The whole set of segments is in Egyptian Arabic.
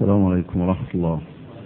السلام عليكم ورحمة الله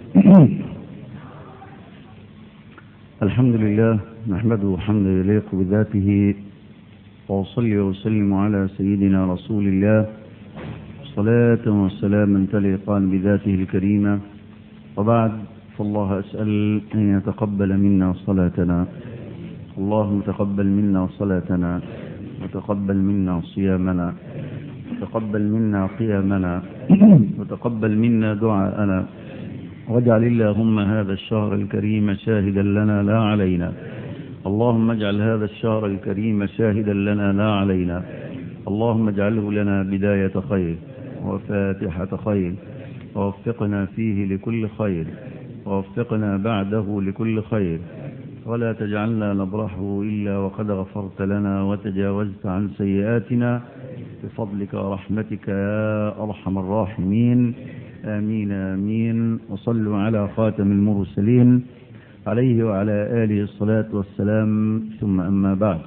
الحمد لله نحمده حمدا يليق بذاته وأصلي وأسلم على سيدنا رسول الله صلاة وسلاما تليقان بذاته الكريمة وبعد فالله أسأل أن يتقبل منا صلاتنا اللهم تقبل منا صلاتنا وتقبل منا صيامنا وتقبل منا قيامنا وتقبل منا دعاءنا واجعل اللهم هذا الشهر الكريم شاهدا لنا لا علينا اللهم اجعل هذا الشهر الكريم شاهدا لنا لا علينا اللهم اجعله لنا بداية خير وفاتحة خير ووفقنا فيه لكل خير ووفقنا بعده لكل خير ولا تجعلنا نبرحه إلا وقد غفرت لنا وتجاوزت عن سيئاتنا بفضلك ورحمتك يا أرحم الراحمين آمين آمين وصلوا على خاتم المرسلين عليه وعلى آله الصلاة والسلام ثم أما بعد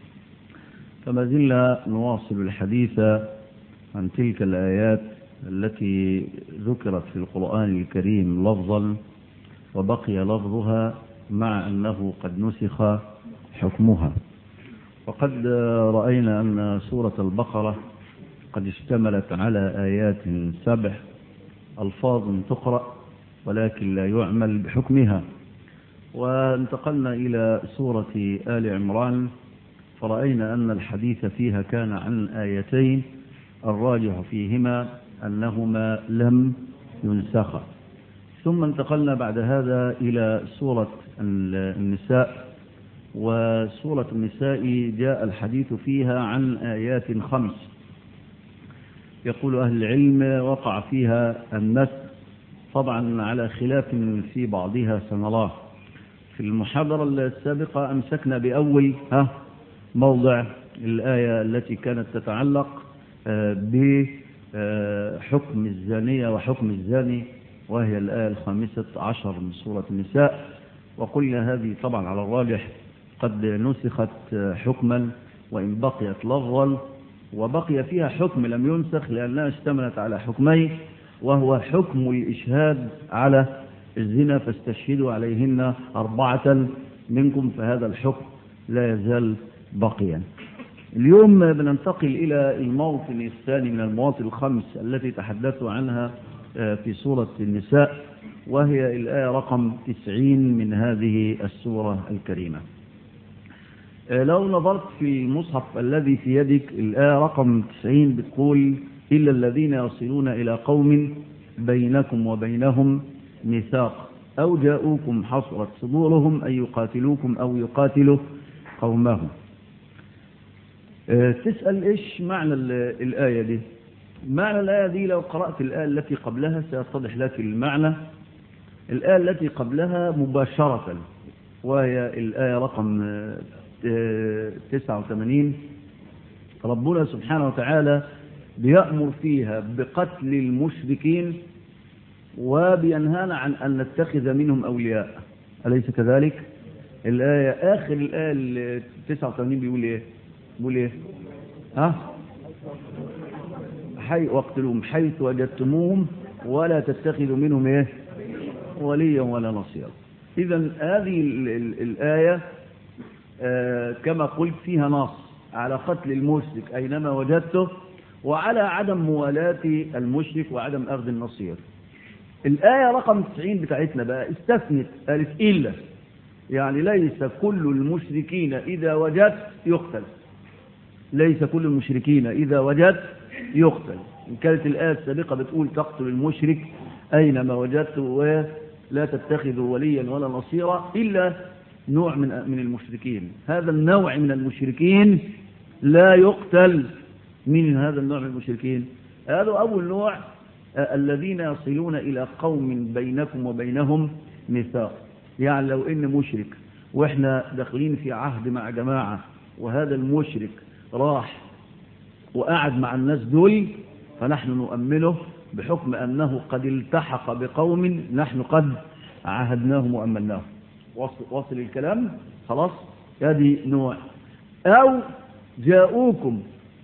فما زلنا نواصل الحديث عن تلك الآيات التي ذكرت في القرآن الكريم لفظا وبقي لفظها مع أنه قد نسخ حكمها وقد رأينا أن سورة البقرة قد اشتملت على آيات سبع ألفاظ تقرأ ولكن لا يعمل بحكمها وانتقلنا إلى سورة آل عمران فرأينا أن الحديث فيها كان عن آيتين الراجح فيهما أنهما لم ينسخا ثم انتقلنا بعد هذا إلى سورة النساء وسورة النساء جاء الحديث فيها عن آيات خمس يقول أهل العلم وقع فيها النسخ طبعا على خلاف في بعضها سنراه في المحاضرة السابقة أمسكنا بأول ها موضع الآية التي كانت تتعلق بحكم الزانية وحكم الزاني وهي الآية الخامسة عشر من سورة النساء وقلنا هذه طبعا على الراجح قد نسخت حكما وإن بقيت لفظا وبقي فيها حكم لم ينسخ لأنها اشتملت على حكمين وهو حكم الإشهاد على الزنا فاستشهدوا عليهن أربعة منكم فهذا الحكم لا يزال باقيا اليوم بننتقل إلى الموطن الثاني من المواطن الخمس التي تحدثوا عنها في سورة النساء وهي الآية رقم 90 من هذه السورة الكريمة لو نظرت في المصحف الذي في يدك الآية رقم 90 بتقول إلا الذين يصلون إلى قوم بينكم وبينهم ميثاق أو جاءوكم حصرت صدورهم أن يقاتلوكم أو يقاتلوا قومهم تسأل إيش معنى الآية دي معنى الآية دي لو قرأت الآية التي قبلها سيتضح لك المعنى الآية التي قبلها مباشرة وهي الآية رقم 89 ربنا سبحانه وتعالى بيأمر فيها بقتل المشركين وبينهانا عن أن نتخذ منهم أولياء أليس كذلك الآية آخر الآية ال 89 بيقول إيه بيقول إيه ها حي واقتلوهم حيث وجدتموهم ولا تتخذوا منهم إيه وليا ولا نصيرا إذا هذه الآية آه كما قلت فيها نص على قتل المشرك أينما وجدته وعلى عدم موالاة المشرك وعدم أخذ النصير الآية رقم 90 بتاعتنا بقى استثنت قالت إلا يعني ليس كل المشركين إذا وجدت يقتل ليس كل المشركين إذا وجدت يقتل إن كانت الآية السابقة بتقول تقتل المشرك أينما وجدته ولا تتخذوا وليا ولا نصيرا إلا نوع من من المشركين هذا النوع من المشركين لا يقتل من هذا النوع من المشركين هذا أول نوع الذين يصلون إلى قوم بينكم وبينهم ميثاق يعني لو إن مشرك وإحنا داخلين في عهد مع جماعة وهذا المشرك راح وقعد مع الناس دول فنحن نؤمنه بحكم أنه قد التحق بقوم نحن قد عاهدناهم وأمناهم وصل, وصل الكلام خلاص هذه نوع أو جاءوكم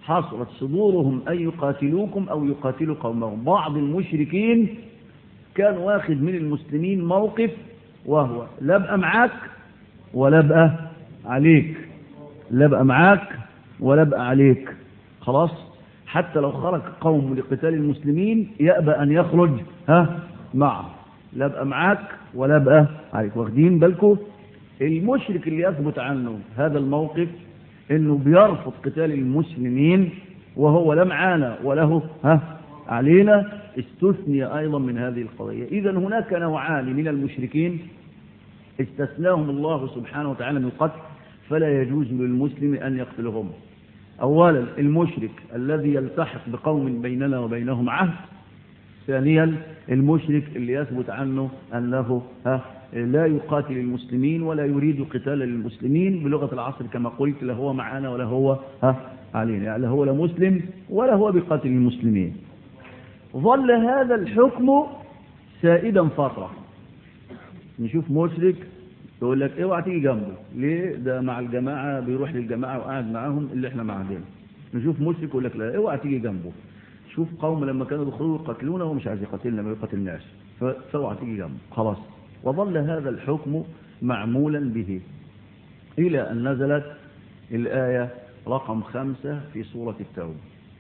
حصرت صدورهم أن يقاتلوكم أو يقاتلوا قومهم بعض المشركين كان واخد من المسلمين موقف وهو لا بقى معاك ولا بقى عليك لا بقى معاك ولا بقى عليك خلاص حتى لو خرج قوم لقتال المسلمين يأبى أن يخرج ها معه لا بقى معاك ولا بقى عليك واخدين بالكم المشرك اللي يثبت عنه هذا الموقف انه بيرفض قتال المسلمين وهو لا معانا وله ها علينا استثني ايضا من هذه القضيه اذا هناك نوعان من المشركين استثناهم الله سبحانه وتعالى من القتل فلا يجوز للمسلم ان يقتلهم اولا المشرك الذي يلتحق بقوم بيننا وبينهم عهد ثانيا المشرك اللي يثبت عنه انه ها لا يقاتل المسلمين ولا يريد قتال المسلمين بلغة العصر كما قلت لا هو معنا ولا هو ها علينا يعني لا هو لا مسلم ولا هو بقاتل المسلمين ظل هذا الحكم سائدا فترة نشوف مشرك يقول لك اوعى تيجي جنبه ليه ده مع الجماعة بيروح للجماعة وقاعد معاهم اللي احنا معاهم نشوف مشرك يقول لك لا اوعى تيجي جنبه شوف قوم لما كانوا يدخلوا يقتلونا ومش عايز يقاتلنا ما يقاتلناش فاوعى تيجي جنبه خلاص وظل هذا الحكم معمولا به إلى أن نزلت الآية رقم خمسة في سورة التوبة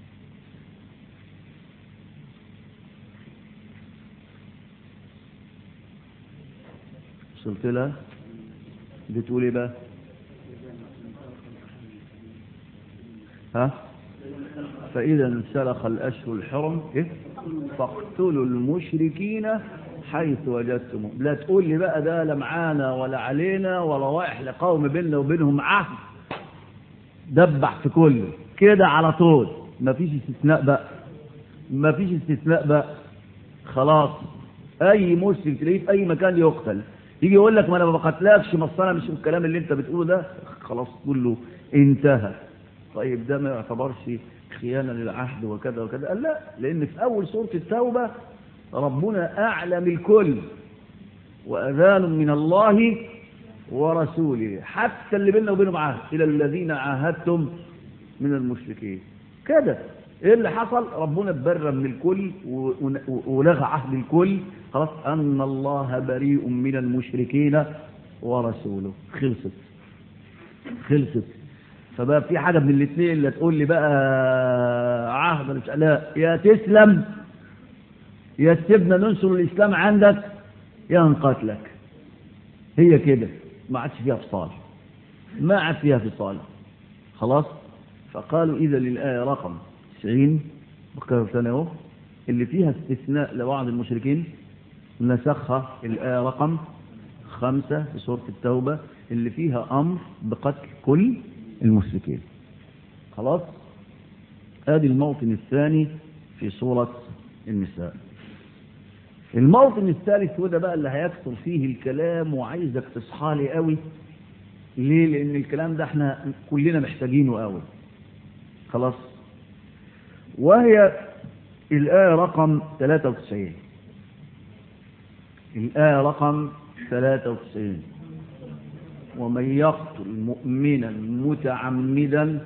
وصلت لها بتقول ايه بقى ها فإذا انسلخ الأشهر الحرم إيه؟ فاقتلوا المشركين حيث وجدتم لا تقول لي بقى ده لا معانا ولا علينا ولا رايح لقوم بيننا وبينهم عهد دبح في كله كده على طول مفيش استثناء بقى مفيش استثناء بقى خلاص اي مسلم تلاقيه في اي مكان يقتل يجي يقول لك ما انا ما بقتلكش ما انا مش الكلام اللي انت بتقوله ده خلاص كله انتهى طيب ده ما يعتبرش خيانه للعهد وكذا وكذا قال لا لان في اول سوره التوبه ربنا أعلم الكل وأذان من الله ورسوله حتى اللي بيننا وبينهم عهد إلى الذين عاهدتم من المشركين كده ايه اللي حصل ربنا تبرر من الكل ولغى عهد الكل خلاص ان الله بريء من المشركين ورسوله خلصت خلصت فبقى في حاجه من الاثنين اللي تقول لي بقى عهد مش لا يا تسلم يا تسيبنا ننشر الإسلام عندك يا نقاتلك هي كده ما عادش فيها فصال ما عاد فيها فصال خلاص فقالوا إذا للآية رقم 90 بكرة سنة اهو اللي فيها استثناء لبعض المشركين نسخها الآية رقم خمسة في سورة التوبة اللي فيها أمر بقتل كل المشركين خلاص ادي الموطن الثاني في سورة النساء الموطن الثالث وده بقى اللي هيكثر فيه الكلام وعايزك تصحى لي قوي ليه لان الكلام ده احنا كلنا محتاجينه قوي خلاص وهي الآية رقم 93 الآية رقم 93 ومن يقتل مؤمنا متعمدا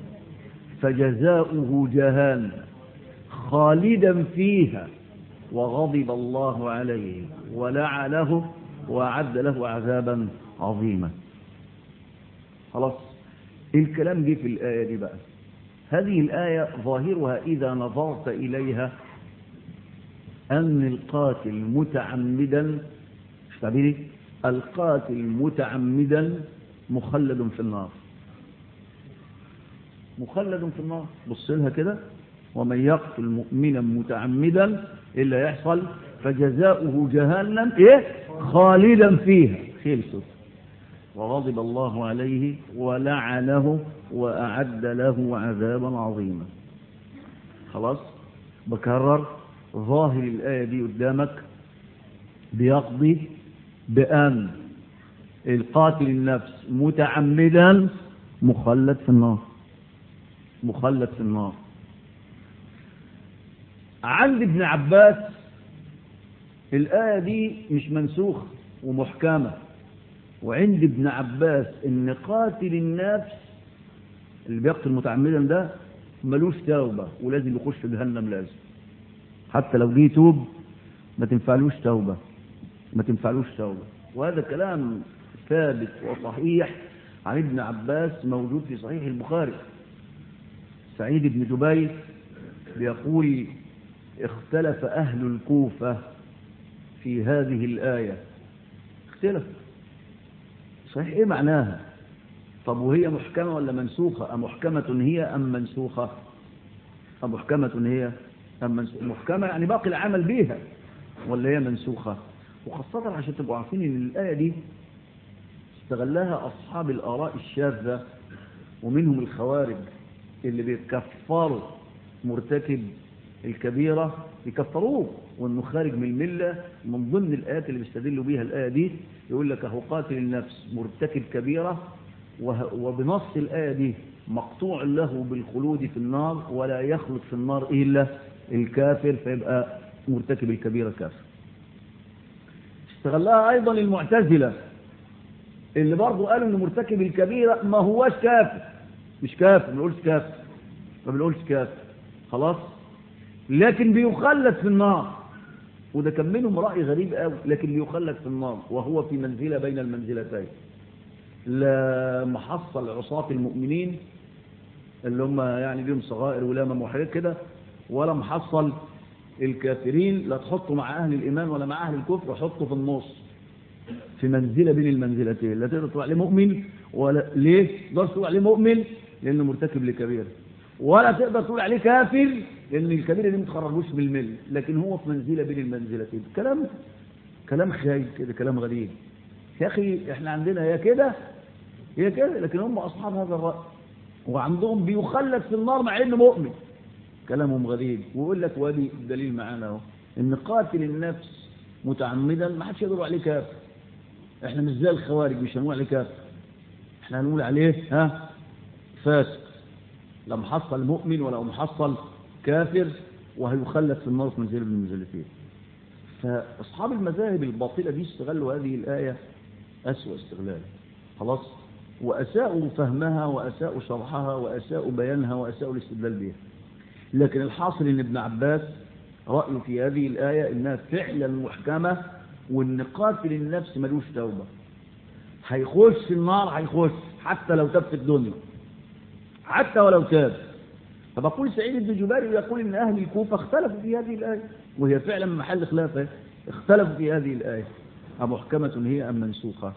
فجزاؤه جهنم خالدا فيها وغضب الله عليه ولعنه وأعد له عذابا عظيما خلاص الكلام جه في الآية دي بقى هذه الآية ظاهرها إذا نظرت إليها أن القاتل متعمدا مش تعبيري القاتل متعمدا مخلد في النار مخلد في النار بص لها كده ومن يقتل مؤمنا متعمدا إلا يحصل فجزاؤه جهنم إيه خالدا فيها خلصت وغضب الله عليه ولعنه وأعد له عذابا عظيما خلاص بكرر ظاهر الآية دي قدامك بيقضي بأن القاتل النفس متعمدا مخلد في النار مخلد في النار عند ابن عباس الآية دي مش منسوخة ومحكمة وعند ابن عباس ان قاتل النفس اللي بيقتل متعمدا ده ملوش توبة ولازم يخش جهنم لازم حتى لو جه يتوب ما تنفعلوش توبة ما تنفعلوش توبة وهذا كلام ثابت وصحيح عن ابن عباس موجود في صحيح البخاري سعيد بن جبير بيقول اختلف أهل الكوفة في هذه الآية اختلف صحيح ايه معناها طب وهي محكمة ولا منسوخة أم محكمة هي أم منسوخة أم محكمة هي أم منسوخة محكمة يعني باقي العمل بيها ولا هي منسوخة وخاصة عشان تبقوا عارفين ان الآية دي استغلها أصحاب الآراء الشاذة ومنهم الخوارج اللي بيكفروا مرتكب الكبيرة يكفروه وانه خارج من الملة من ضمن الآيات اللي بيستدلوا بيها الآية دي يقول لك اهو قاتل النفس مرتكب كبيرة وبنص الآية دي مقطوع له بالخلود في النار ولا يخلد في النار إلا الكافر فيبقى مرتكب الكبيرة كافر استغلها أيضا المعتزلة اللي برضه قالوا ان مرتكب الكبيرة ما هوش كافر مش كافر ما بنقولش كافر ما بنقولش كافر خلاص لكن بيخلد في النار وده كان منهم رأي غريب قوي لكن بيخلد في النار وهو في منزلة بين المنزلتين لا محصل عصاة المؤمنين اللي هم يعني ليهم صغائر ولامة محرق كده ولا محصل الكافرين لا تحطوا مع أهل الإيمان ولا مع أهل الكفر حطوا في النص في منزلة بين المنزلتين لا تقدر تقول عليه مؤمن ولا ليه تقدر تقول عليه مؤمن لأنه مرتكب لكبيرة ولا تقدر تقول عليه كافر لأن الكبيرة دي ما تخرجوش من المل لكن هو في منزلة بين المنزلتين كلام كلام خايف كده كلام غريب يا أخي احنا عندنا يا كده يا كده لكن هم أصحاب هذا الرأي وعندهم بيخلد في النار مع إنه مؤمن كلامهم غريب ويقول لك وادي الدليل معانا اهو ان قاتل النفس متعمدا ما حدش يقدر عليه كافر احنا مش زي الخوارج مش هنقول عليه كافر احنا هنقول عليه ها فاسق لا محصل مؤمن ولا محصل كافر وهيخلد في النار في منزل من المنزلتين فاصحاب المذاهب الباطله دي استغلوا هذه الايه اسوء استغلال خلاص واساءوا فهمها واساءوا شرحها واساءوا بيانها واساءوا الاستدلال بها لكن الحاصل ان ابن عباس رأيه في هذه الآية انها فعلا محكمة وان قاتل النفس ملوش توبة هيخش في النار هيخش حتى لو تاب في الدنيا حتى ولو تاب فبقول سعيد بن جبير يقول ان اهل الكوفة اختلفوا في هذه الآية وهي فعلا محل خلاف اختلفوا في هذه الآية أمحكمة هي أم منسوخة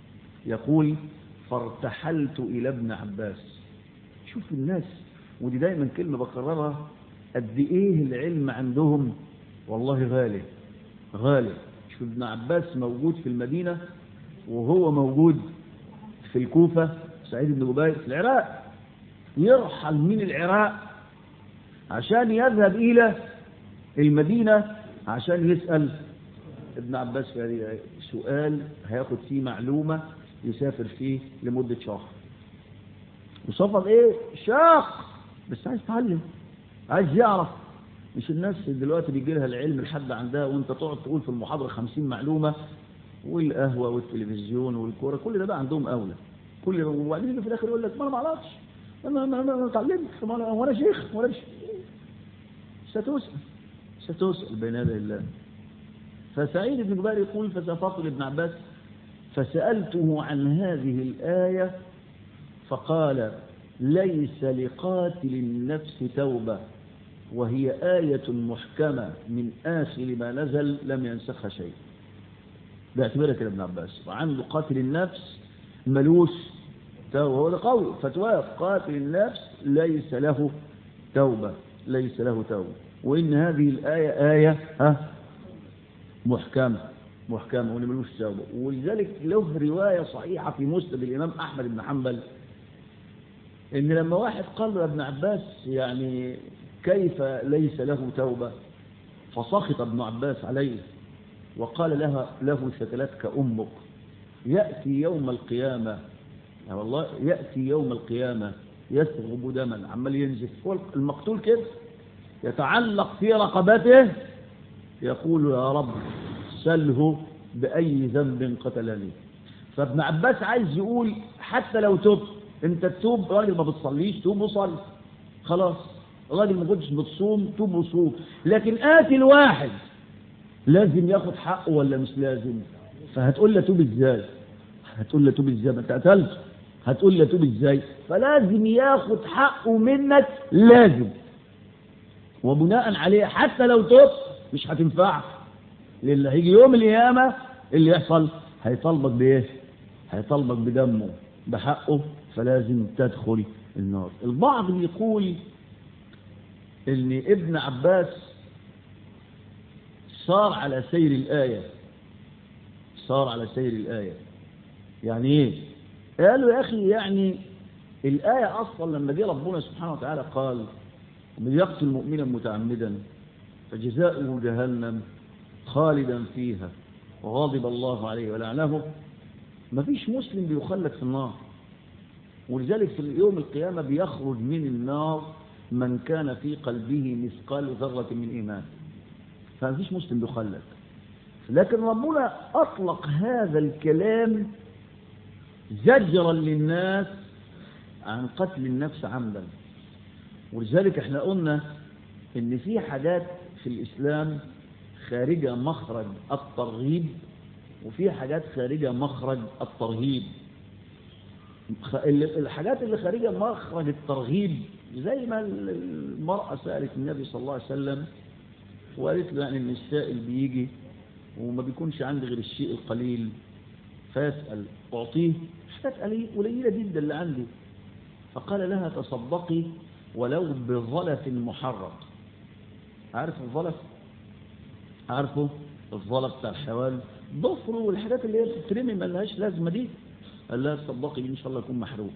يقول فارتحلت إلى ابن عباس شوف الناس ودي دايما كلمة بكررها قد ايه العلم عندهم والله غالي غالي شوف ابن عباس موجود في المدينة وهو موجود في الكوفة سعيد بن جبير في العراق يرحل من العراق عشان يذهب إلى المدينة عشان يسأل ابن عباس في هذه سؤال هياخد فيه معلومة يسافر فيه لمدة شهر وسفر ايه شاق بس عايز يتعلم عايز يعرف مش الناس دلوقتي بيجي لها العلم لحد عندها وانت تقعد تقول في المحاضرة خمسين معلومة والقهوة والتلفزيون والكورة كل ده بقى عندهم أولى كل ده وبعدين يجي في الآخر يقول لك ما أنا ما أعرفش أنا ما أنا اتعلمت وأنا شيخ وأنا شيخ ستسأل ستسأل بين يدي الله فسعيد بن جبير يقول فسافرت لابن عباس فسألته عن هذه الآية فقال ليس لقاتل النفس توبة وهي آية محكمة من آخر ما نزل لم ينسخها شيء باعتبارها كده ابن عباس وعنده قاتل النفس ملوش توبة هو ده قوي فتوى قاتل النفس ليس له توبة ليس له توبة وإن هذه الآية آية ها محكمة محكمة وإن ملوش توبة ولذلك له رواية صحيحة في مسند الإمام أحمد بن حنبل ان لما واحد قال له ابن عباس يعني كيف ليس له توبة فسخط ابن عباس عليه وقال لها له شكلتك أمك يأتي يوم القيامة يا والله يأتي يوم القيامة يسغب دما عمال ينزف هو المقتول كده يتعلق في رقبته يقول يا رب سله بأي ذنب قتلني فابن عباس عايز يقول حتى لو تبت انت تتوب راجل ما بتصليش توب وصلي خلاص راجل ما كنتش بتصوم توب وصوم لكن قاتل واحد لازم ياخد حقه ولا مش لازم فهتقول له توب ازاي هتقول له توب ازاي ما انت قتلته هتقول له توب ازاي فلازم ياخد حقه منك لازم وبناء عليه حتى لو تبت مش هتنفعك لان هيجي يوم القيامه اللي يحصل هيطالبك بايه هيطالبك بدمه بحقه فلازم تدخل النار البعض بيقول ان ابن عباس صار على سير الآية صار على سير الآية يعني ايه قالوا يا اخي يعني الآية اصلا لما جه ربنا سبحانه وتعالى قال من يقتل مؤمنا متعمدا فجزاؤه جهنم خالدا فيها وغضب الله عليه ولعنه ما فيش مسلم بيخلد في النار ولذلك في يوم القيامة بيخرج من النار من كان في قلبه مثقال ذرة من إيمان فما فيش مسلم بيخلد لكن ربنا أطلق هذا الكلام زجرا للناس عن قتل النفس عمدا ولذلك احنا قلنا ان في حاجات في الإسلام خارجة مخرج الترغيب وفي حاجات خارجة مخرج الترهيب الحاجات اللي خارجة مخرج الترغيب زي ما المرأة سألت النبي صلى الله عليه وسلم وقالت له يعني ان السائل بيجي وما بيكونش عندي غير الشيء القليل فيسأل أعطيه حاجات قليلة جدا اللي عندي فقال لها تصدقي ولو بظلف محرق عارف الظلف عارفه الظلف بتاع الحيوان ضفره والحاجات اللي هي بتترمي ما لهاش لازمه دي قال لها تصدقي ان شاء الله يكون محروق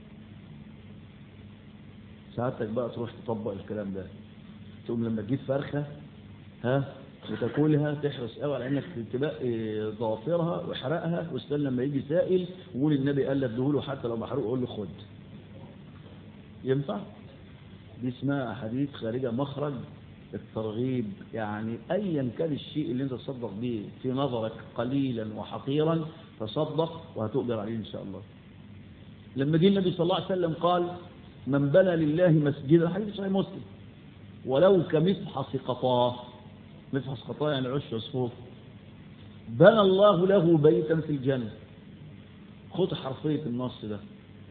ساعتك بقى تروح تطبق الكلام ده تقوم لما تجيب فرخه ها وتاكلها تحرص قوي على انك تبقي ضوافرها وحرقها واستنى لما يجي سائل وقول النبي قال لك له حتى لو محروق قول له خد ينفع دي اسمها حديث خارجه مخرج الترغيب يعني ايا كان الشيء اللي انت تصدق به في نظرك قليلا وحقيرا تصدق وهتقدر عليه ان شاء الله لما جه النبي صلى الله عليه وسلم قال من بنى لله مسجدا حديث صحيح مسلم ولو كمفحص قطاه مفحص قطاه يعني عش عصفور بنى الله له بيتا في الجنة خد حرفية النص ده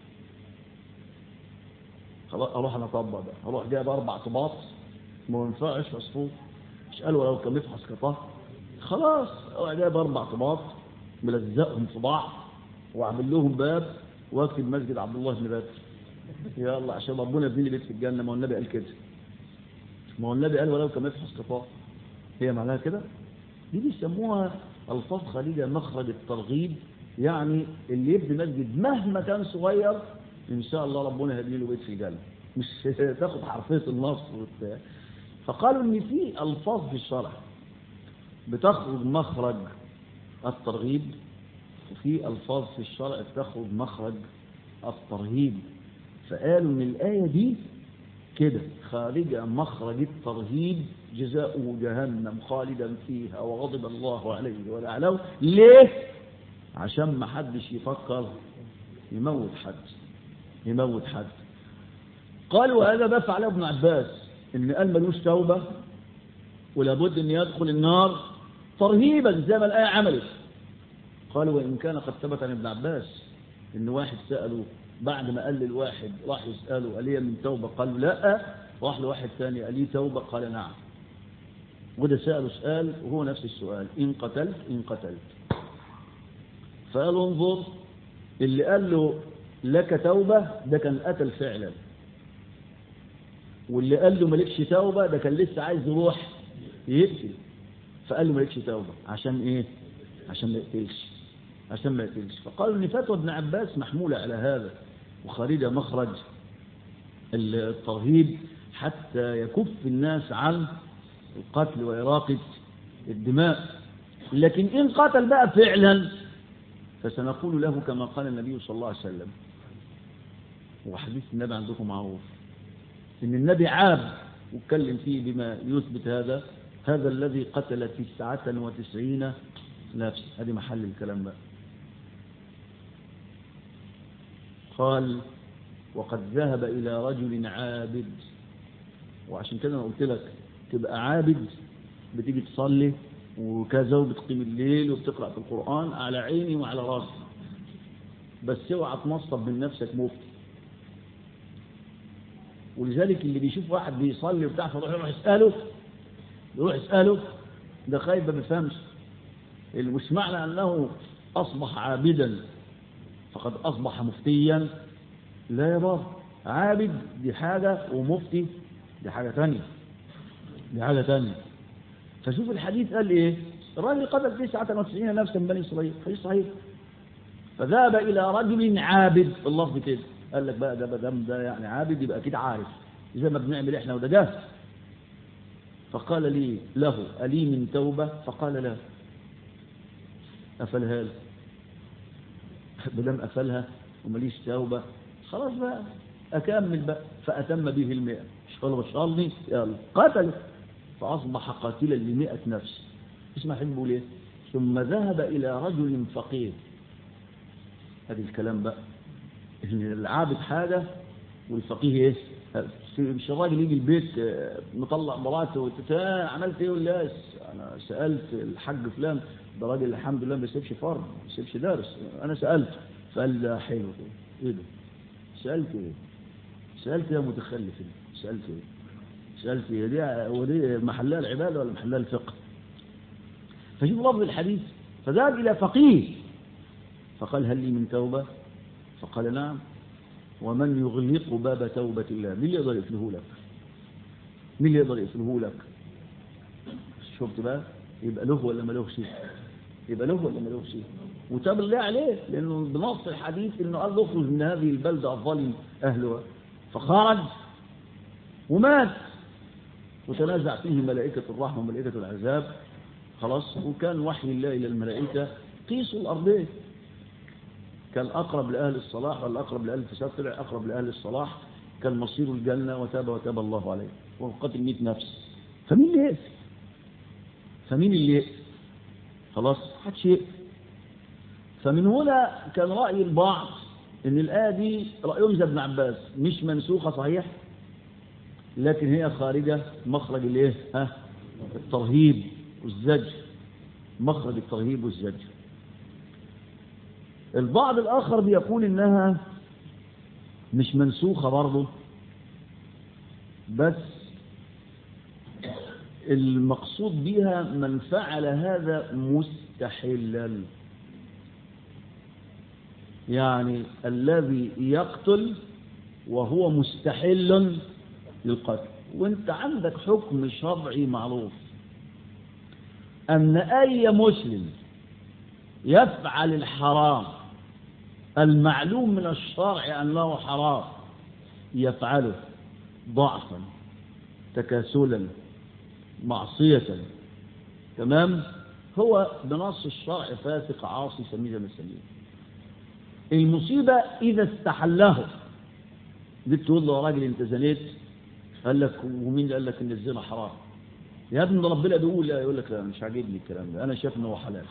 خلاص اروح انا اطبق بقى اروح جايب اربع طباط ما ينفعش عصفور مش قالوا لو كان مفحص قطاه خلاص اروح جايب اربع طباط ملزقهم في بعض واعمل لهم باب واكتب مسجد عبد الله بن بدر يلا عشان ربنا يبني لي بيت في الجنه ما هو النبي قال كده ما هو النبي قال ولو كان مفحص قطاه هي معناها كده دي بيسموها الفاظ خارجه مخرج الترغيب يعني اللي يبني مسجد مهما كان صغير ان شاء الله ربنا يبني له بيت في الجنه مش تاخد حرفيه النص وبتاع فقالوا ان في الفاظ في الشرع بتخرج مخرج الترغيب وفي الفاظ في الشرع بتخرج مخرج الترهيب فقالوا ان الايه دي كده خارجه مخرج الترهيب جزاؤه جهنم خالدا فيها وغضب الله عليه ولعنه ليه عشان ما حدش يفكر يموت حد يموت حد قال وهذا ما فعله ابن عباس ان قال ملوش توبه ولابد ان يدخل النار ترهيبا زي ما الايه عملت قال وان كان قد ثبت عن ابن عباس ان واحد ساله بعد ما قال للواحد راح يساله قال لي من توبه قال لا راح لواحد ثاني قال لي توبه قال نعم وده ساله سؤال وهو نفس السؤال ان قتلت ان قتلت فقال انظر اللي قال له لك توبه ده كان قتل فعلا واللي قال له مالكش توبة ده كان لسه عايز يروح يقتل فقال له مالكش توبة عشان ايه عشان ما يقتلش عشان ما يقتلش فقالوا ان فتوى ابن عباس محمولة على هذا وخارجة مخرج الترهيب حتى يكف الناس عن القتل وإراقة الدماء لكن إن قتل بقى فعلا فسنقول له كما قال النبي صلى الله عليه وسلم وحديث النبي عندكم معروف ان النبي عاب واتكلم فيه بما يثبت هذا هذا الذي قتل تسعة وتسعين نفس هذه محل الكلام بقى قال وقد ذهب إلى رجل عابد وعشان كده انا قلت لك تبقى عابد بتيجي تصلي وكذا وبتقيم الليل وبتقرأ في القرآن على عيني وعلى راسي بس اوعى تنصب من نفسك مفتي ولذلك اللي بيشوف واحد بيصلي وبتاع فيروح يروح يسأله يروح يسأله ده خايف ما بيفهمش اللي مش معنى أنه أصبح عابدا فقد أصبح مفتيا لا يا بابا عابد دي حاجة ومفتي دي حاجة تانية دي حاجة تانية فشوف الحديث قال ايه الراجل قتل 99 نفسا من بني اسرائيل حديث صحيح فذهب الى رجل عابد اللفظ كده قال لك بقى ده دم ده يعني عابد يبقى اكيد عارف زي ما بنعمل احنا وده جاهز فقال لي له ألي من توبة فقال لا أفلها له بدم أفلها ومليش توبة خلاص بقى أكمل بقى فأتم به المئة مش قال بشرني يلا قتله فأصبح قاتلا لمئة نفس اسمع حين بيقول ايه ثم ذهب إلى رجل فقير هذا الكلام بقى العابد حاجة والفقيه ايه مش الراجل يجي البيت مطلع مراته عملت ايه يقول لا انا سالت الحاج فلان ده راجل الحمد لله ما بيسيبش فرض ما بيسيبش درس انا سالت فقال ده حلو ايه ده سالت ايه سالت يا متخلف سالت ايه سالت ايه دي ودي محلها العباده ولا محلها الفقه فشوف لفظ الحديث فذهب الى فقيه فقال هل لي من توبه فقال نعم ومن يغلق باب توبة الله مين اللي يقدر يقفله لك مين اللي يقدر يقفله لك شفت بقى يبقى له ولا ما لهش يبقى له ولا ما لهش وتاب الله عليه لانه بنص الحديث انه قال اخرج من هذه البلده الظالم اهلها فخرج ومات وتنازع فيه ملائكه الرحمه وملائكه العذاب خلاص وكان وحي الله الى الملائكه قيسوا الارضين كان أقرب لأهل الصلاح ولا أقرب لأهل الفساد طلع أقرب لأهل الصلاح كان مصير الجنة وتاب وتاب الله عليه وهو قتل 100 نفس فمين اللي يقفل فمين اللي يقفل خلاص حدش يقفل فمن هنا كان رأي البعض ان الآية دي رأيهم زي ابن عباس مش منسوخة صحيح لكن هي خارجة مخرج الايه ها الترهيب والزجر مخرج الترهيب والزجر البعض الآخر بيقول إنها مش منسوخة برضه بس المقصود بها من فعل هذا مستحلا يعني الذي يقتل وهو مستحل للقتل وانت عندك حكم شرعي معروف أن أي مسلم يفعل الحرام المعلوم من الشرع أنه حرام يفعله ضعفا تكاسلا معصية تمام هو بنص الشرع فاسق عاصي سميه زي ما سميه المصيبة إذا استحله جيت تقول له يا راجل أنت زنيت قال لك ومين قال لك إن الزنا حرام يا ابن ربنا بيقول لا يقول لك لا مش عاجبني الكلام ده أنا شايف إنه حلال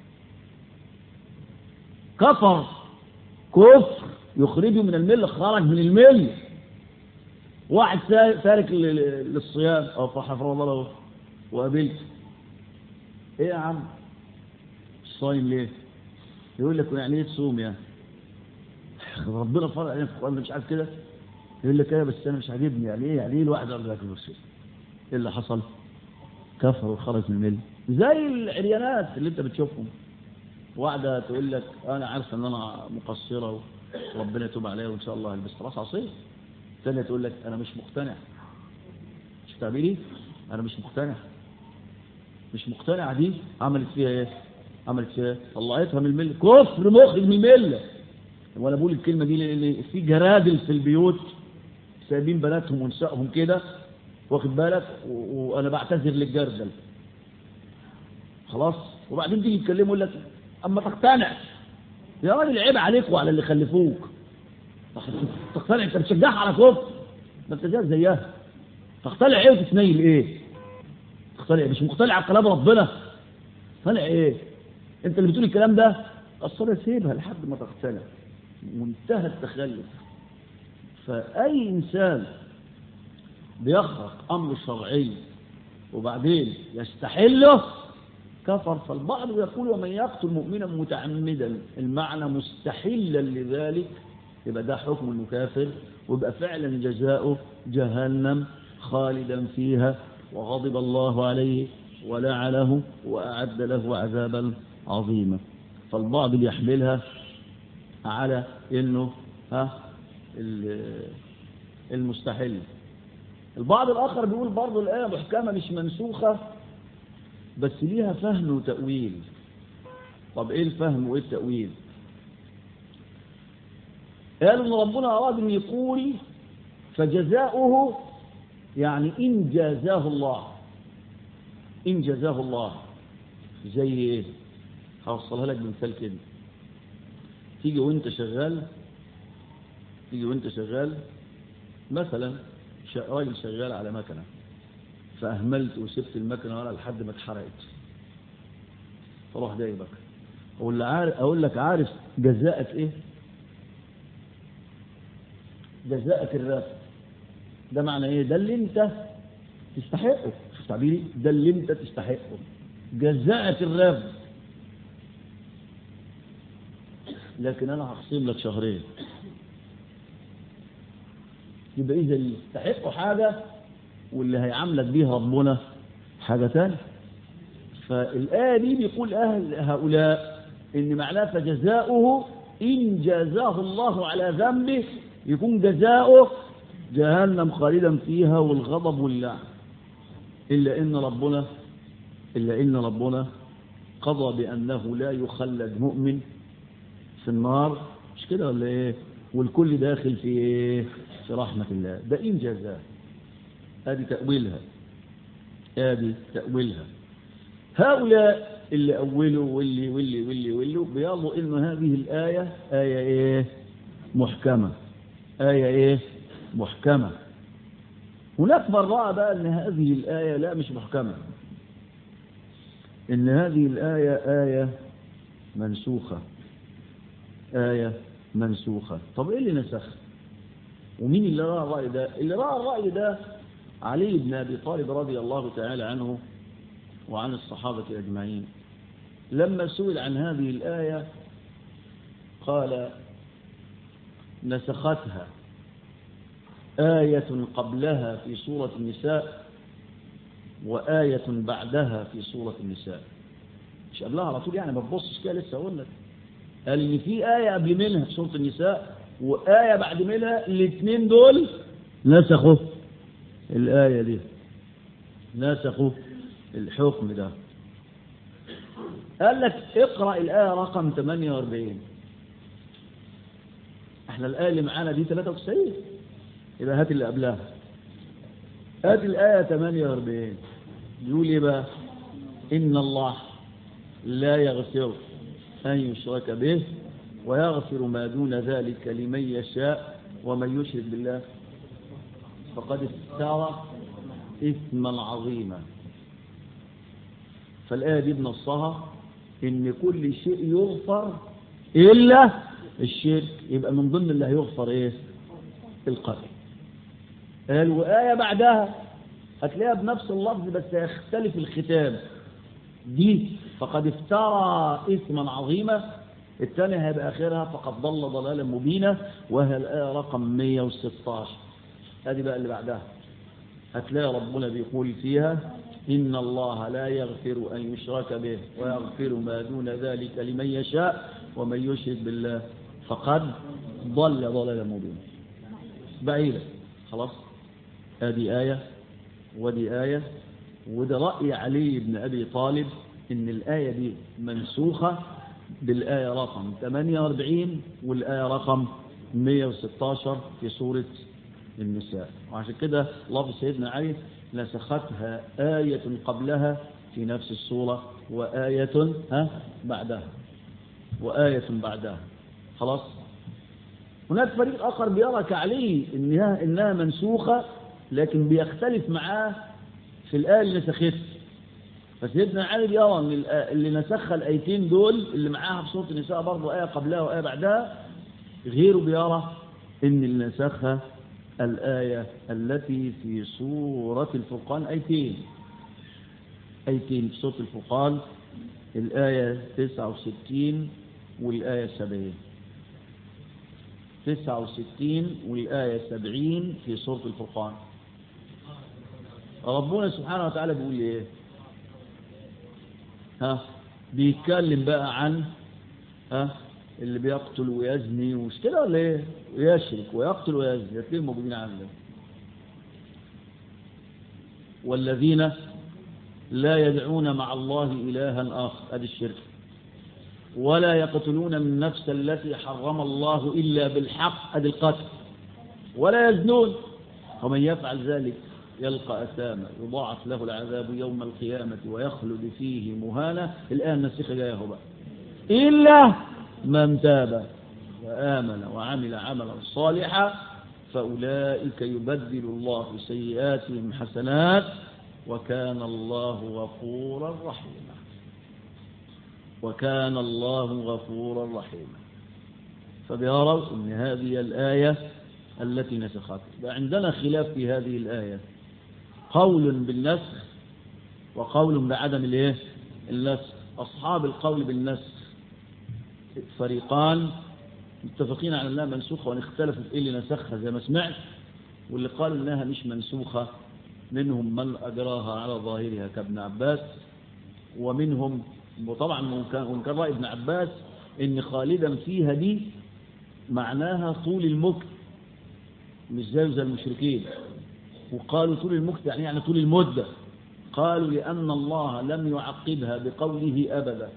كفر كفر يخرجه من الملة خرج من الملة واحد تارك للصيام او حفر الله له وقابلت ايه يا عم الصايم ليه يقول لك يعني ايه تصوم يعني ربنا فرق علينا في القران مش عارف كده يقول لك ايه بس انا مش عاجبني يعني ايه يعني ايه الواحد يقول لك ايه اللي حصل كفر وخرج من الملة زي العريانات اللي انت بتشوفهم واحدة تقول لك أنا عارفة أن أنا مقصرة وربنا يتوب عليها وإن شاء الله هلبس راس عصير ثانية تقول لك أنا مش مقتنع مش تعملي أنا مش مقتنع مش مقتنع دي عملت فيها إيه عملت فيها إيه طلعتها من الملة كفر مخرج من الملة وأنا بقول الكلمة دي لأن في جرادل في البيوت سايبين بناتهم ونسائهم كده واخد بالك وأنا بعتذر للجردل خلاص وبعدين تيجي تكلمه يقول لك اما تقتنع يا راجل عيب عليك وعلى اللي خلفوك تقتنع انت بتشجعها على كفر ما انت زي زيها تقتنع ايه وتتنيل ايه تقتنع مش مقتنع على كلام ربنا تقتنع ايه انت اللي بتقول الكلام ده اصل سيبها لحد ما تقتنع منتهى التخلف فاي انسان بيخرق أمر شرعي وبعدين يستحله كفر فالبعض يقول ومن يقتل مؤمنا متعمدا المعنى مستحلا لذلك يبقى ده حكم انه كافر ويبقى فعلا جزاؤه جهنم خالدا فيها وغضب الله عليه ولعنه وأعد له عذابا عظيما فالبعض بيحملها على انه ها المستحيل البعض الآخر بيقول برضه الآية محكمة مش منسوخة بس ليها فهم وتأويل طب ايه الفهم وايه التأويل قالوا ان ربنا اراد ان يقول فجزاؤه يعني ان جازاه الله ان جزاه الله زي ايه هوصلها لك بمثال كده تيجي وانت شغال تيجي وانت شغال مثلا راجل شغال على مكنه فأهملت وسبت المكنة ولا لحد ما اتحرقت فروح جايبك أقول, عارف أقول لك عارف جزاءك إيه جزاءك الرفض ده معنى إيه ده اللي أنت تستحقه شوف تعبيري ده اللي أنت تستحقه جزاءك الرفض لكن أنا هخصم لك شهرين يبقى إذا اللي يستحقوا حاجة واللي هيعاملك بيها ربنا حاجة تانية فالآية دي بيقول أهل هؤلاء إن معناه فجزاؤه إن جازاه الله على ذنبه يكون جزاؤه جهنم خالدا فيها والغضب واللعن إلا إن ربنا إلا إن ربنا قضى بأنه لا يخلد مؤمن في النار مش كده ولا إيه والكل داخل في إيه في رحمة الله ده إن جزاه هذه تأويلها هذه تأويلها هؤلاء اللي أولوا واللي واللي واللي واللي بيضوا إن هذه الآية آية إيه محكمة آية إيه محكمة هناك من رأى بقى أن هذه الآية لا مش محكمة إن هذه الآية آية منسوخة آية منسوخة طب إيه اللي نسخ ومين اللي رأى الرأي ده اللي رأى الرأي ده علي بن أبي طالب رضي الله تعالى عنه وعن الصحابة أجمعين لما سئل عن هذه الآية قال نسختها آية قبلها في سورة النساء وآية بعدها في سورة النساء مش قبلها على طول يعني ما تبصش كده لسه أقول لك قال إن في آية قبل منها في سورة النساء وآية بعد منها الاثنين دول نسخوا الآية دي نسخوا الحكم ده قال لك اقرأ الآية رقم 48 احنا الآية اللي معانا دي 93 يبقى هات اللي قبلها هات الآية 48 يقول ايه بقى إن الله لا يغفر أن يشرك به ويغفر ما دون ذلك لمن يشاء ومن يشرك بالله فقد افترى إثما عظيما فالآية دي بنصها إن كل شيء يغفر إلا الشرك يبقى من ضمن اللي هيغفر إيه القتل قال وآية بعدها هتلاقيها بنفس اللفظ بس يختلف الختام دي فقد افترى إثما عظيما الثانية هيبقى آخرها فقد ضل ضلالا مبينا وهي الآية رقم 116 هذه بقى اللي بعدها هتلاقي ربنا بيقول فيها إن الله لا يغفر أن يشرك به ويغفر ما دون ذلك لمن يشاء ومن يشرك بالله فقد ضل ضلالا مبينا بعيدة خلاص هذه آية ودي آية وده رأي علي بن أبي طالب إن الآية دي منسوخة بالآية رقم 48 والآية رقم 116 في سورة النساء وعشان كده لفظ سيدنا علي نسختها آية قبلها في نفس السورة وآية ها بعدها وآية بعدها خلاص هناك فريق آخر بيرى كعلي إنها, إنها منسوخة لكن بيختلف معاه في الآية اللي نسختها فسيدنا علي بيرى ان اللي نسخ الايتين دول اللي معاها في سوره النساء برضه ايه قبلها وايه بعدها غيره بيرى ان اللي نسخها الآية التي في سورة الفرقان أيتين أيتين في سورة الفرقان الآية 69 والآية 70 69 والآية 70 في سورة الفرقان ربنا سبحانه وتعالى بيقول ايه ها بيتكلم بقى عن ها اللي بيقتل ويزني ومش كده ولا ايه ويشرك ويقتل ويزني الاثنين موجودين عندنا والذين لا يدعون مع الله إلها آخر هذا الشرك ولا يقتلون من النفس التي حرم الله إلا بالحق هذا القتل ولا يزنون ومن يفعل ذلك يلقى أثاما يضاعف له العذاب يوم القيامة ويخلد فيه مهانا الآن نسيخ جايه بقى إلا من تاب وآمن وعمل عملا صالحا فأولئك يبدل الله سيئاتهم حسنات وكان الله غفورا رحيما وكان الله غفورا رحيما فبيروا أن هذه الآية التي نسخت عندنا خلاف في هذه الآية قول بالنسخ وقول بعدم الايه النسخ أصحاب القول بالنسخ فريقان متفقين على أنها منسوخة وان اختلفوا في إيه اللي نسخها زي ما سمعت واللي قالوا أنها مش منسوخة منهم من أجراها على ظاهرها كابن عباس ومنهم وطبعا وكان كان رأي ابن عباس ان خالدا فيها دي معناها طول المكت مش زي زي المشركين وقالوا طول المكت يعني يعني طول المدة قالوا لأن الله لم يعقبها بقوله أبدا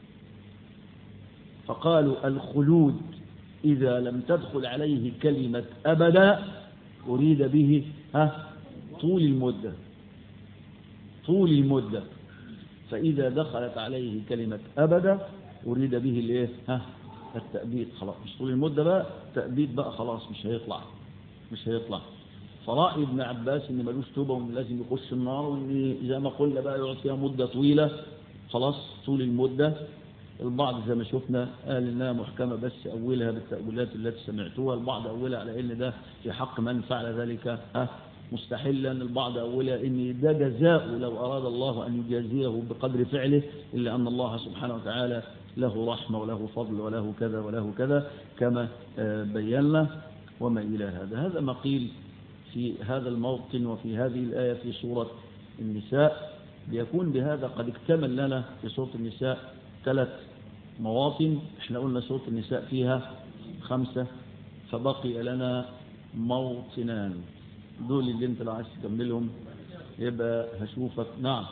فقالوا الخلود إذا لم تدخل عليه كلمة أبدا أريد به ها طول المدة طول المدة فإذا دخلت عليه كلمة أبدا أريد به الايه ها التأبيد خلاص مش طول المدة بقى تأبيد بقى خلاص مش هيطلع مش هيطلع فرأي ابن عباس ان ملوش توبة وان لازم يخش النار وان زي ما قلنا بقى يقعد فيها مدة طويلة خلاص طول المدة البعض زي ما شفنا قال انها محكمة بس اولها بالتأويلات التي سمعتوها البعض اولها على ان ده في حق من فعل ذلك ها مستحلا البعض أولها إن ده جزاء لو أراد الله أن يجازيه بقدر فعله إلا أن الله سبحانه وتعالى له رحمة وله فضل وله كذا وله كذا كما بينا وما إلى هذا هذا ما قيل في هذا الموطن وفي هذه الآية في سورة النساء ليكون بهذا قد اكتمل لنا في سورة النساء ثلاث مواطن احنا قلنا سورة النساء فيها خمسة فبقي لنا موطنان دول اللي انت لو عايز تكملهم يبقى هشوفك نعم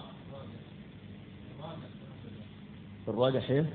الراجح ايه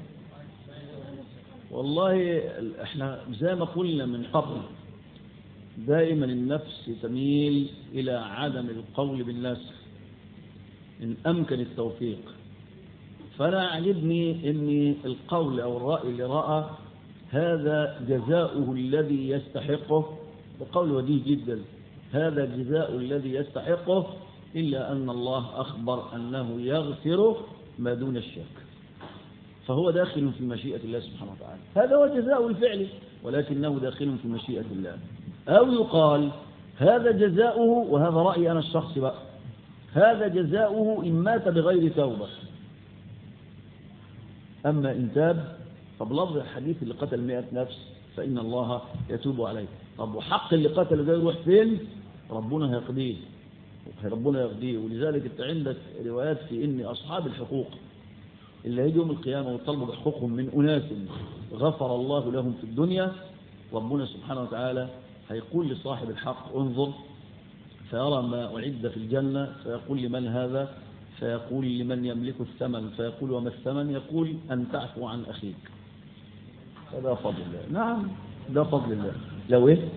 والله احنا زي ما قلنا من قبل دائما النفس تميل الى عدم القول بالنسخ ان امكن التوفيق فانا عجبني ان القول او الراي اللي راى هذا جزاؤه الذي يستحقه بقول وديه جدا هذا الجزاء الذي يستحقه إلا أن الله أخبر أنه يغفر ما دون الشرك فهو داخل في مشيئة الله سبحانه وتعالى هذا هو جزاء الفعل ولكنه داخل في مشيئة الله أو يقال هذا جزاؤه وهذا رأيي أنا الشخص بقى هذا جزاؤه إن مات بغير توبة أما إن تاب فبلفظ الحديث اللي قتل مئة نفس فإن الله يتوب عليه طب وحق اللي قتل ده يروح فين ربنا هيقضيه ربنا يقضيه ولذلك انت عندك روايات في ان اصحاب الحقوق اللي هيجوا يوم القيامه ويطلبوا بحقوقهم من اناس غفر الله لهم في الدنيا ربنا سبحانه وتعالى هيقول لصاحب الحق انظر فيرى ما اعد في الجنه فيقول لمن هذا فيقول لمن يملك الثمن فيقول وما الثمن يقول ان تعفو عن اخيك هذا فضل الله نعم ده فضل الله لو ايه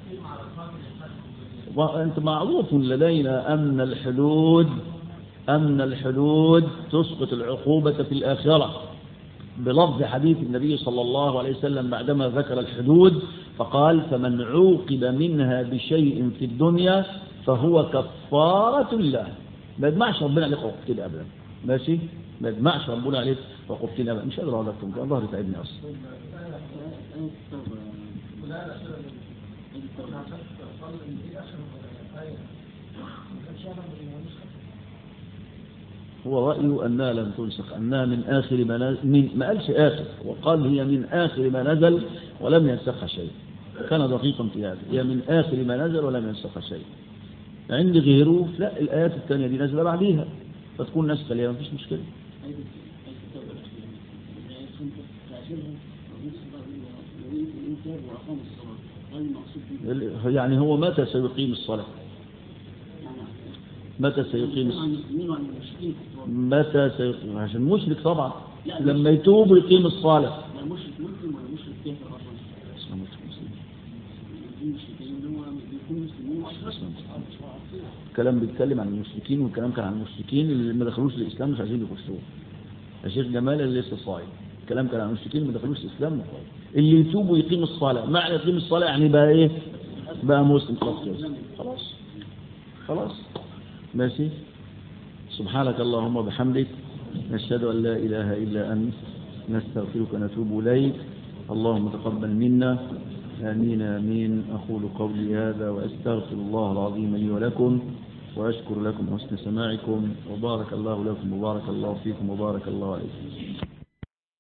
وانت معروف لدينا ان الحدود ان الحدود تسقط العقوبة في الآخرة بلفظ حديث النبي صلى الله عليه وسلم بعدما ذكر الحدود فقال فمن عوقب منها بشيء في الدنيا فهو كفارة له ما يجمعش ربنا عليك عقوبتين ابدا ماشي ما يجمعش ربنا عليك عقوبتين ابدا مش قادر اقول لكم ظهري تعبني اصلا هو رأيه أنها لم تنسخ أنها من آخر ما نزل من ما قالش آخر وقال هي من آخر ما نزل ولم ينسخها شيء كان دقيقا في هذا هي من آخر ما نزل ولم ينسخها شيء عند غيره لا الآيات الثانية دي نازلة بعديها فتكون نسخة ليها مفيش مشكلة يعني هو متى سيقيم الصلاة متى سيقيم الصلاة متى سيقيم عشان مشرك طبعا لما يتوب ويقيم الصلاة لا مشرك مسلم ولا مشرك كافر اصلا المشركين اللي هو بيكونوا مسلمين الكلام بيتكلم عن المشركين والكلام كان عن المشركين اللي ما دخلوش الاسلام مش عايزين يخشوه يا شيخ جمال اللي لسه صايم الكلام كان عن المشركين اللي ما دخلوش الاسلام اللي يتوب ويقيم الصلاه معنى يقيم الصلاه يعني بقى ايه بقى مسلم خلاص كده. خلاص خلاص ماشي سبحانك اللهم وبحمدك نشهد ان لا اله الا انت نستغفرك ونتوب اليك اللهم تقبل منا آمين آمين أقول قولي هذا وأستغفر الله العظيم لي ولكم وأشكر لكم حسن سماعكم وبارك الله لكم وبارك الله فيكم وبارك الله عليكم